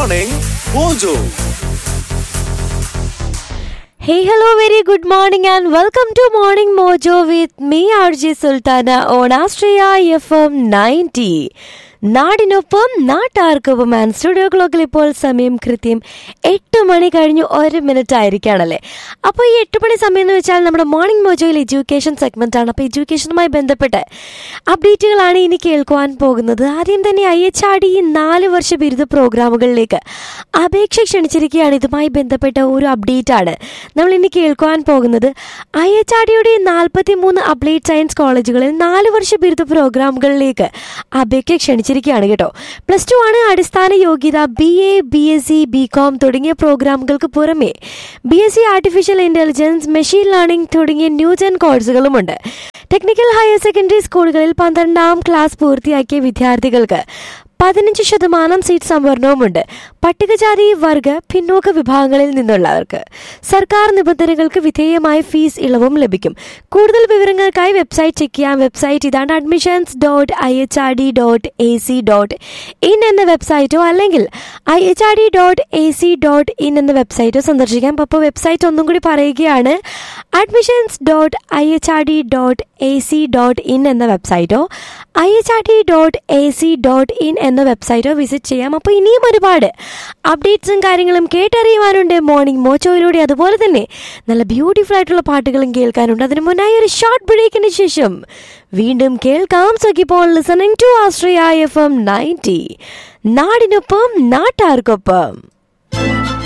Morning Mojo. Hey, hello, very good morning, and welcome to Morning Mojo with me, RJ Sultana, on Astria FM 90. നാടിനൊപ്പം നാട്ടാർക്കൊപ്പം and studio ക്ലോക്കിൽ ഇപ്പോൾ സമയം കൃത്യം എട്ട് മണി കഴിഞ്ഞ് ഒരു മിനിറ്റ് ആയിരിക്കുകയാണല്ലേ അപ്പോൾ ഈ എട്ട് മണി സമയം എന്ന് വെച്ചാൽ നമ്മുടെ മോർണിംഗ് മോജോയിൽ എഡ്യൂക്കേഷൻ സെഗ്മെന്റ് ആണ് അപ്പോൾ എഡ്യൂക്കേഷനുമായി ബന്ധപ്പെട്ട് അപ്ഡേറ്റുകളാണ് ഇനി കേൾക്കുവാൻ പോകുന്നത് ആദ്യം തന്നെ ഐ എച്ച് ആർ ഡി നാല് വർഷ ബിരുദ പ്രോഗ്രാമുകളിലേക്ക് അപേക്ഷ ക്ഷണിച്ചിരിക്കുകയാണ് ഇതുമായി ബന്ധപ്പെട്ട ഒരു അപ്ഡേറ്റ് ആണ് നമ്മൾ ഇനി കേൾക്കുവാൻ പോകുന്നത് ഐ എച്ച് ആർ ഡിയുടെ നാൽപ്പത്തി മൂന്ന് അപ്ലൈഡ് സയൻസ് കോളേജുകളിൽ നാല് വർഷ ബിരുദ പ്രോഗ്രാമുകളിലേക്ക് അപേക്ഷ ക്ഷണിച്ചിരിക്കുകയാണ് കേട്ടോ പ്ലസ് ടു ആണ് അടിസ്ഥാന യോഗ്യത B A B S C B com തുടങ്ങിയ പ്രോഗ്രാമുകൾക്ക് പുറമെ B S C artificial intelligence machine learning തുടങ്ങിയ ന്യൂജൻ കോഴ്സുകളുമുണ്ട് ടെക്നിക്കൽ ഹയർ സെക്കൻഡറി സ്കൂളുകളിൽ പന്ത്രണ്ടാം ക്ലാസ് പൂർത്തിയാക്കിയ വിദ്യാർത്ഥികൾക്ക് പതിനഞ്ച് ശതമാനം സീറ്റ് സംവരണവുമുണ്ട് പട്ടികജാതി വർഗ പിന്നോക്ക വിഭാഗങ്ങളിൽ നിന്നുള്ളവർക്ക് സർക്കാർ നിബന്ധനകൾക്ക് വിധേയമായ ഫീസ് ഇളവും ലഭിക്കും കൂടുതൽ വിവരങ്ങൾക്കായി വെബ്സൈറ്റ് ചെക്ക് ചെയ്യാം വെബ്സൈറ്റ് ഇതാണ് admissions dot I H R D dot A C dot in എന്ന വെബ്സൈറ്റോ അല്ലെങ്കിൽ I H R D dot A C dot in എന്ന വെബ്സൈറ്റോ സന്ദർശിക്കാം അപ്പോൾ വെബ്സൈറ്റ് ഒന്നും കൂടി പറയുകയാണ് admissions dot I H R D dot A C dot in എന്ന വെബ്സൈറ്റോ I H R D dot A C dot in എന്ന വെബ്സൈറ്റോ വിസിറ്റ് ചെയ്യാം അപ്പോൾ ഇനിയും ഒരുപാട് അപ്ഡേറ്റ്സും കാര്യങ്ങളും കേട്ടറിയുവാനുണ്ട് മോർണിംഗ് മോച്ചോയിലൂടെ അതുപോലെ തന്നെ നല്ല ബ്യൂട്ടിഫുൾ ആയിട്ടുള്ള പാട്ടുകളും കേൾക്കാനുണ്ട് അതിന് മുന്നായി ഒരു ഷോർട്ട് ബ്രേക്കിന് ശേഷം വീണ്ടും കേൾക്കാം സഖിപ്പോൾ listening to Austria F M ninety നാടിനൊപ്പം നാട്ടാർക്കൊപ്പം